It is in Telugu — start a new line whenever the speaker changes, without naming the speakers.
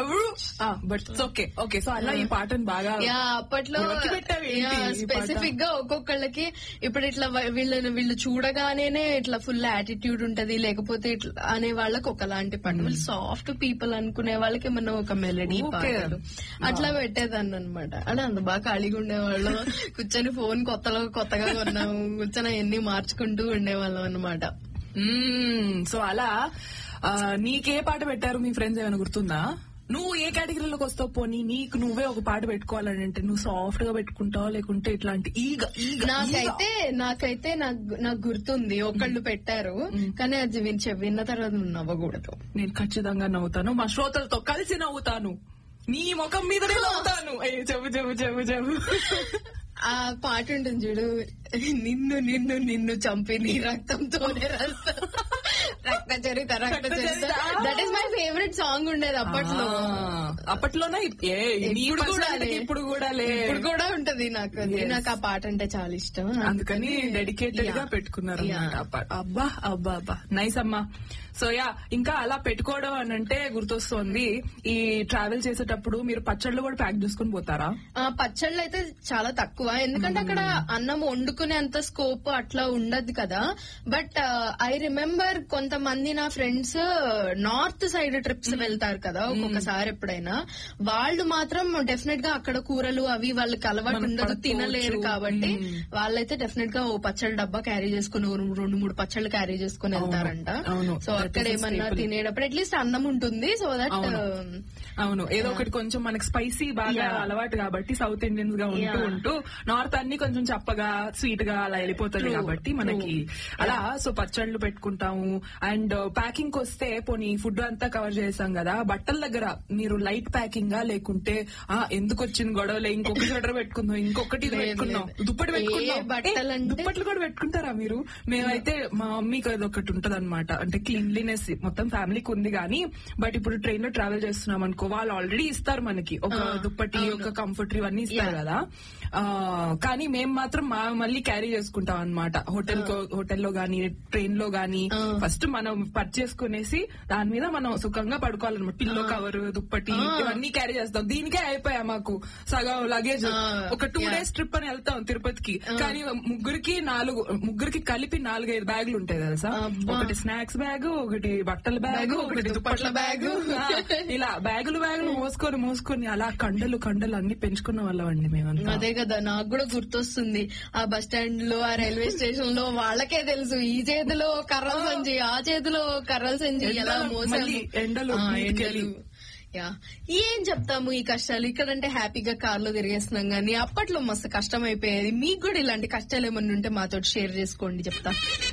ఎవరు బట్ ఓకే ఓకే సో అలా ఈ పాటను బాగా
యా అప్పట్లో
ఎవరికి పెట్టావు ఏంటి ఈ పాట?
స్పెసిఫిక్ గా ఒక్కొక్కళ్ళకి ఇప్పుడు ఇట్లా వా- వీళ్ళని వీళ్ళు చూడగానే ఇట్లా ఫుల్ యాటిట్యూడ్ ఉంటది లేకపోతే ఇట్లా అనే వాళ్ళకి ఒకలాంటి పాట వీళ్ళు సాఫ్ట్ పీపుల్ అనుకునే వాళ్ళకి మనం ఒక మెలడీ
Okay.
పాటలు అట్లా పెట్టేదాన్ని అనమాట అంటే అంత బాగా ఖాళీగా ఉండేవాళ్ళం కూర్చొని ఫోన్ కొత్తలో కొత్తగా కొన్నాము కూర్చొని అవన్నీ మార్చుకుంటూ ఉండేవాళ్ళం అనమాట
సో అలా ఆ, నీకే పాట పెట్టారు మీ ఫ్రెండ్స్ ఏమైనా గుర్తుందా నువ్వు ఏ కేటగిరీలోకి వస్తావు పోనీ నీకు నువ్వే ఒక పాట పెట్టుకోవాలని అంటే నువ్వు సాఫ్ట్ గా పెట్టుకుంటావు లేకుంటే ఇట్లాంటి ఈగ ఈగ
నాకైతే నాకైతే నాకు నాకు గుర్తుంది ఒకళ్ళు పెట్టారు కానీ అది విని విన్న తర్వాత నువ్వు నవ్వకూడదు
నేను ఖచ్చితంగా నవ్వుతాను మా శ్రోతలతో కలిసి నవ్వుతాను నీ ముఖం మీదనే నవ్వుతాను ఏ, చెప్పు చెప్పు చెప్పు చెప్పు
ఆ పాట ఉంటుంది చూడు నిన్ను నిన్ను నిన్ను చంపి నీ రక్తంతోనే రక్త Raktha Charitha Raktha
Raktha
Charitha
Charitha.
That is my favourite song ఉండేది అప్పట్లో
ఆ, అప్పట్లోనే ఏ, నీ
ఇప్పుడు కూడా
personality
లే.
ఇప్పుడు కూడా లే
ఇప్పుడు కూడా ఉంటది నాకు అది.
Yes.
నాకు ఆ పాట అంటే చాలా ఇష్టం
అందుకని డెడికేటెడ్ గా
Yeah.
పెట్టుకున్నారు
Yeah.
అన్నమాట ఆ పాట. అబ్బా అబ్బా అబ్బా నైస్ అమ్మా సో యా ఇంకా అలా పెట్టుకోవడం అని అంటే గుర్తొస్తోంది ఈ ట్రావెల్ చేసేటప్పుడు మీరు పచ్చళ్ళు కూడా ప్యాక్ చేసుకుని పోతారా
ఆ పచ్చళ్ళు అయితే చాలా తక్కువ ఎందుకంటే అక్కడ అన్నం వండుకునే అంత స్కోప్ అట్లా ఉండదు కదా బట్ ఐ రిమెంబర్ కొంతమంది నా ఫ్రెండ్స్ నార్త్ సైడ్ ట్రిప్స్ వెళ్తారు కదా ఒక్కొక్కసారి ఎప్పుడైనా వాళ్ళు మాత్రం డెఫినెట్ గా అక్కడ కూరలు అవి వాళ్ళకి అలవాటు
మనకు
ఉండదు
పడుకోవచ్చు.
తినలేరు కాబట్టి
మ్మ్.
వాళ్ళైతే డెఫినెట్ గా ఓ పచ్చళ్ళ డబ్బా క్యారీ చేసుకుని ఓ రెండు మూడు పచ్చళ్ళు క్యారీ చేసుకుని
అవును.
వెళ్తారంట
అవును.
సో
That
అక్కడ
is a
ఏమన్నా
staple.
తినేటప్పుడు అట్లీస్ట్ అన్నం ఉంటుంది సో దట్
అవును. అవును ఏదో ఒకటి కొంచెం మనకి స్పైసీ బాగా
Yeah.
అలవాటు కాబట్టి సౌత్ ఇండియన్స్ గా ఉంటూ
Yeah.
ఉంటూ నార్త్ అన్ని కొంచెం చప్పగా స్వీట్ గా అలా వెళ్ళిపోతుంది
True.
కాబట్టి మనకి అలా సో పచ్చళ్ళు పెట్టుకుంటాము అండ్ ప్యాకింగ్ వస్తే పోనీ ఫుడ్ అంతా కవర్ చేసాం కదా బట్టల దగ్గర మీరు లైట్ ప్యాకింగ్ గా లేకుంటే ఆ ఎందుకు వచ్చింది గొడవలే ఇంకొక స్వెటర్ పెట్టుకుందాం ఇంకొకటి ఇది
లేదు,
పెట్టుకుందాం
లేదు.
దుప్పటి
ఏ
పెట్టుకుందాం
బట్టలంటే-
ఏ, దుప్పట్లు కూడా పెట్టుకుంటారా మీరు మేమైతే మా మమ్మీకి అది ఒకటి ఉంటది అంటే క్లీన్లీనెస్ మొత్తం ఫ్యామిలీకి ఉంది కానీ బట్ ఇప్పుడు ట్రైన్ లో ట్రావెల్ చేస్తున్నాం అనుకో వాళ్ళు ఆల్రెడీ ఇస్తారు మనకి ఒక
ఆ,
దుప్పటి
అవును.
ఒక కంఫర్ట్ ఇవన్నీ ఇస్తారు
Yeah.
కదా ఆ, కానీ మేము మాత్రం మా మళ్ళీ క్యారీ చేసుకుంటాం అనమాట హోటల్ హోటల్లో గానీ ట్రైన్ లో గానీ
ఆ.
ఫస్ట్ మనం పర్చేస్ కొనేసి దాని మీద మనం సుఖంగా పడుకోవాలన్నమాట పిల్లో కవర్ దుప్పటి
ఆ.
ఇవన్నీ క్యారీ చేస్తాం దీనికే అయిపోయా మాకు సగం లగేజ్
ఆ,
ఒక టూ
yeah.
డేస్ ట్రిప్ అని వెళ్తాం తిరుపతికి కానీ ముగ్గురికి నాలుగు ముగ్గురికి కలిపి నాలుగైదు బ్యాగులు ఉంటాయి తెలుసా
అబ్బా.
ఒకటి స్నాక్స్ బ్యాగ్ ఒకటి బట్టల బ్యాగ్
బ్యాగు,
ఒకటి
ఒకటి
దుప్పట్ల
దుప్పట్ల
బ్యాగ్
బ్యాగు.
ఇలా బ్యాగులు బ్యాగులు మోసుకొని మోసుకొని అలా కండలు కండలు అన్ని పెంచుకున్న వాళ్ళం అండి మేమంతా
అదే కదా నాకు కూడా గుర్తొస్తుంది ఆ బస్ స్టాండ్ లో ఆ రైల్వే స్టేషన్ లో వాళ్ళకే తెలుసు ఈ చేతిలో కర్రల సంచి ఆ చేతిలో కర్రల సంచి ఎలా
ఎండలు,
మోసాము
మళ్ళీ ఎండలు,
ఆ,
నీటికెళ్ళి.
ఎండలు. యా ఏం చెప్తాము ఈ కష్టాలు ఇక్కడంటే హ్యాపీగా కార్లో తిరిగేస్తున్నాం గానీ అప్పట్లో మస్తు కష్టం అయిపోయేది మీకు కూడా ఇలాంటి కష్టాలు ఏమన్నా ఉంటే మాతో షేర్ చేసుకోండి చెప్తా